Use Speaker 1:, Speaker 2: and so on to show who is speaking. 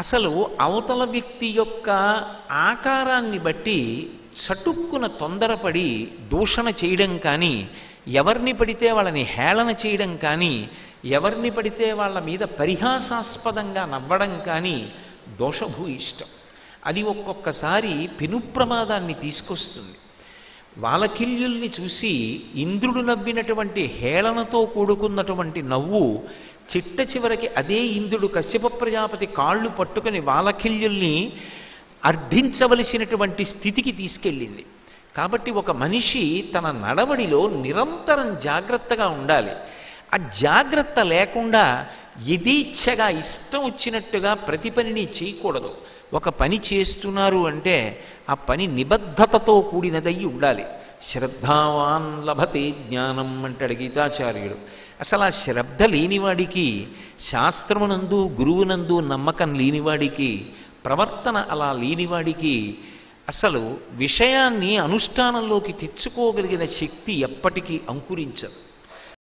Speaker 1: అసలు అవతల వ్యక్తి యొక్క ఆకారాన్ని బట్టి చటుక్కున తొందరపడి దూషణ చేయడం కానీ ఎవరిని పడితే వాళ్ళని హేళన చేయడం కానీ ఎవరిని పడితే వాళ్ళ మీద పరిహాసాస్పదంగా నవ్వడం కానీ దోషభూయిష్టం అది ఒక్కొక్కసారి పెను ప్రమాదాన్ని తీసుకొస్తుంది వాలకిల్యుల్ని చూసి ఇంద్రుడు నవ్వినటువంటి హేళనతో కూడుకున్నటువంటి నవ్వు చిట్ట చివరికి అదే ఇంద్రుడు కశ్యప ప్రజాపతి కాళ్ళు పట్టుకొని వాలకిల్యుల్ని అర్థించవలసినటువంటి స్థితికి తీసుకెళ్ళింది కాబట్టి ఒక మనిషి తన నడవడిలో నిరంతరం జాగ్రత్తగా ఉండాలి ఆ జాగ్రత్త లేకుండా యథేచ్ఛగా ఇష్టం వచ్చినట్టుగా ప్రతి పనిని చేయకూడదు ఒక పని చేస్తున్నారు అంటే ఆ పని నిబద్ధతతో కూడినదై ఉండాలి శ్రద్ధావాన్ లభతే జ్ఞానం అంటాడు గీతాచార్యుడు అసలు ఆ శ్రద్ధ లేనివాడికి శాస్త్రమునందు గురువునందు నమ్మకం లేనివాడికి ప్రవర్తన అలా లేనివాడికి అసలు విషయాన్ని అనుష్ఠానంలోకి తెచ్చుకోగలిగిన శక్తి ఎప్పటికీ అంకురించదు